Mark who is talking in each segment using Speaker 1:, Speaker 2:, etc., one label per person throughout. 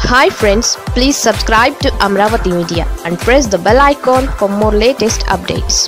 Speaker 1: hi friends please subscribe to Amaravati media and press the bell icon for more latest updates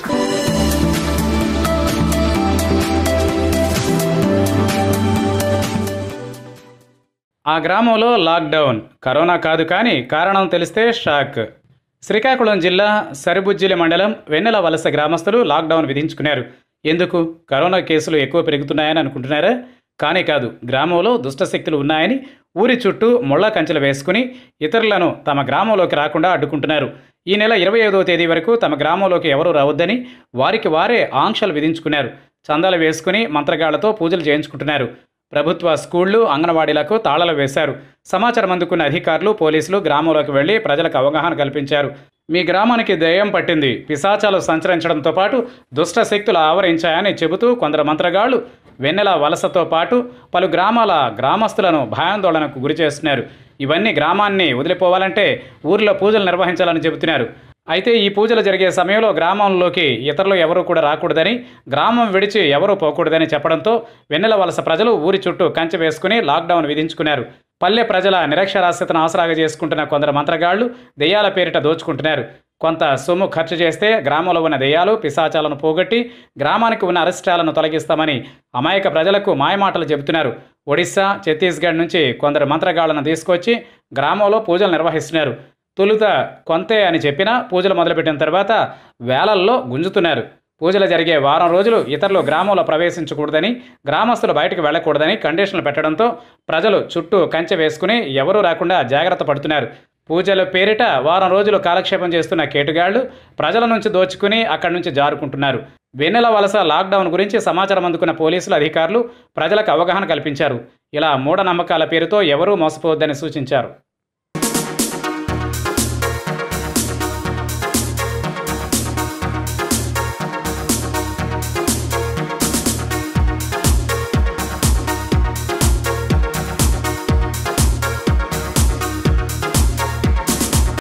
Speaker 2: ఆ గ్రామంలో lockdown corona కాదు కానీ కారణం తెలిస్తే షాక్ శ్రీకాకుళం జిల్లా సరిబుజ్జిలి మండలం వెన్నెల వలస గ్రామస్తులు లాక్డౌన్ విధించుకున్నారు ఎందుకు కరోనా కేసులు ఎక్కువ పెరుగుతున్నాయని అనుకుంటున్నారా కానీ కాదు గ్రామంలో దుష్టశక్తులు ఉన్నాయని ఊరి చుట్టూ ముళ్ళ కంచెలు వేసుకుని ఇతరులను తమ గ్రామంలోకి రాకుండా అడ్డుకుంటున్నారు ఈ నెల ఇరవై ఐదవ తేదీ వరకు తమ గ్రామంలోకి ఎవరూ రావద్దని వారికి వారే ఆంక్షలు విధించుకున్నారు చందాలు వేసుకుని మంత్రగాళ్లతో పూజలు చేయించుకుంటున్నారు ప్రభుత్వ స్కూళ్లు అంగన్వాడీలకు తాళాలు వేశారు సమాచారం అందుకున్న అధికారులు పోలీసులు గ్రామంలోకి వెళ్లి ప్రజలకు అవగాహన కల్పించారు మీ గ్రామానికి దయ్యం పట్టింది పిశాచాలు సంచరించడంతో పాటు దుష్ట శక్తులు ఆవరించాయని చెబుతూ కొందరు మంత్రగాళ్లు వెన్నెల వలసతో పాటు పలు గ్రామాల గ్రామస్తులను భయాందోళనకు గురి చేస్తున్నారు ఇవన్నీ గ్రామాన్ని వదిలిపోవాలంటే ఊరిలో పూజలు నిర్వహించాలని చెబుతున్నారు అయితే ఈ పూజలు జరిగే సమయంలో గ్రామంలోకి ఇతరులు ఎవరూ కూడా రాకూడదని గ్రామం విడిచి ఎవరూ పోకూడదని చెప్పడంతో వెన్నెల వలస ప్రజలు ఊరి చుట్టూ కంచె వేసుకుని లాక్డౌన్ విధించుకున్నారు పల్లె ప్రజల నిరక్షరాస్యతను ఆసరాగా చేసుకుంటున్న కొందరు మంత్రగాళ్లు దెయ్యాల పేరిట దోచుకుంటున్నారు కొంత సొమ్ము ఖర్చు చేస్తే గ్రామంలో ఉన్న దెయ్యాలు పిశాచాలను పోగొట్టి గ్రామానికి ఉన్న అరిష్టాలను తొలగిస్తామని అమాయక ప్రజలకు మాయమాటలు చెబుతున్నారు ఒడిశా ఛత్తీస్గఢ్ నుంచి కొందరు మంత్రగాళ్లను తీసుకొచ్చి గ్రామంలో పూజలు నిర్వహిస్తున్నారు తొలుత కొంతే అని చెప్పినా పూజలు మొదలుపెట్టిన తర్వాత వేలల్లో గుంజుతున్నారు పూజలు జరిగే వారం రోజులు ఇతరులు గ్రామంలో ప్రవేశించకూడదని గ్రామస్తులు బయటకు వెళ్లకూడదని కండిషన్లు పెట్టడంతో ప్రజలు చుట్టూ కంచె వేసుకుని ఎవరూ రాకుండా జాగ్రత్త పడుతున్నారు పూజల పేరిట వారం రోజులు కాలక్షేపం చేస్తున్న కేటుగాళ్లు ప్రజల నుంచి దోచుకుని అక్కడి నుంచి జారుకుంటున్నారు వెన్నెల వలస లాక్డౌన్ గురించి సమాచారం అందుకున్న పోలీసులు అధికారులు ప్రజలకు అవగాహన కల్పించారు ఇలా మూఢనమ్మకాల పేరుతో ఎవరూ మోసపోవద్దని సూచించారు